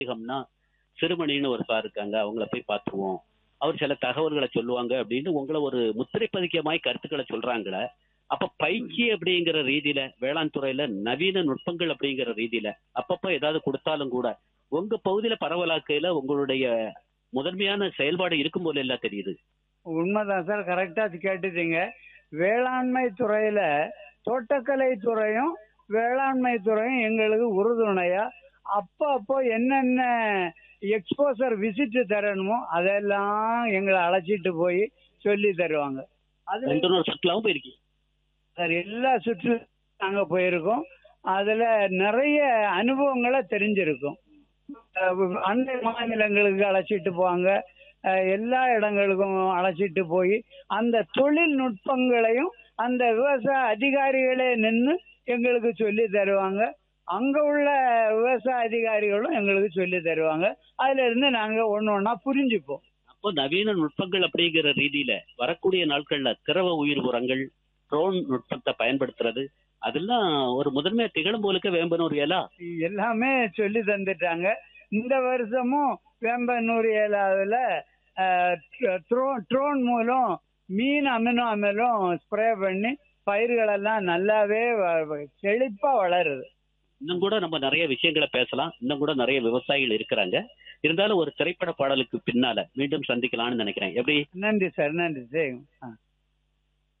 அதிகம்னா சிறுமணின்னு ஒரு சார் இருக்காங்க அவங்கள போய் பார்த்துருவோம் அவர் சில தகவல்களை சொல்லுவாங்க அப்படின்னு உங்களை ஒரு முத்திரை பதிக்கமாய் கருத்துக்களை சொல்றாங்களே அப்ப பயிற்சி அப்படிங்கிற ரீதியில வேளாண் துறையில நவீன நுட்பங்கள் அப்படிங்கிற ரீதியில அப்பப்ப ஏதாவது கொடுத்தாலும் கூட உங்க பகுதியில பரவலாக்கையில உங்களுடைய முதன்மையான செயல்பாடு இருக்கும் போல எல்லாம் தெரியுது உண்மைதான் சார் கரெக்டா கேட்டுட்டீங்க வேளாண்மை துறையில தோட்டக்கலை துறையும் வேளாண்மை துறையும் எங்களுக்கு உறுதுணையா அப்போ அப்போ என்னென்ன எக்ஸ்போசர் விசிட் தரணுமோ அதெல்லாம் எங்களை அழைச்சிட்டு போய் சொல்லி தருவாங்க அது ரெண்டு நாள் சுற்றுலாவும் போயிருக்கீங்க சார் எல்லா சுற்று நாங்க போயிருக்கோம் அதுல நிறைய அனுபவங்களை தெரிஞ்சிருக்கும் அஹ் அண்டை மாநிலங்களுக்கு அழைச்சிட்டு போவாங்க அஹ் எல்லா இடங்களுக்கும் அழைச்சிட்டு போய் அந்த தொழில்நுட்பங்களையும் அந்த விவசாய அதிகாரிகளே நின்று எங்களுக்கு சொல்லி தருவாங்க அங்க உள்ள விவசாய அதிகாரிகளும் எங்களுக்கு சொல்லி தருவாங்க அதுல இருந்து நாங்க ஒண்ணு ஒண்ணா புரிஞ்சுப்போம் அப்போ நவீன நுட்பங்கள் அப்படிங்கிற ரீதியில வரக்கூடிய நாட்கள்ல திரவ உயிர் உரங்கள் ட்ரோன் நுட்பத்தை பயன்படுத்துறது அதெல்லாம் ஒரு முதன்மையா திகழும் போலுக்க வேம்பனூர் ஏலா எல்லாமே சொல்லி தந்துட்டாங்க இந்த வருஷமும் வேம்பனூர் ஏலாவில் ட்ரோன் மூலம் மீன் அமினோ அமிலம் ஸ்ப்ரே பண்ணி பயிர்களெல்லாம் நல்லாவே வ- வ- செழிப்பா வளருது இன்னும் கூட நம்ம நிறைய விஷயங்களை பேசலாம் இன்னும் கூட நிறைய விவசாயிகள் இருக்கிறாங்க இருந்தாலும் ஒரு திரைப்பட பாடலுக்கு பின்னால மீண்டும் சந்திக்கலாம்னு நினைக்கிறேன் எப்படி நன்றி சார் நன்றி சரி ஆ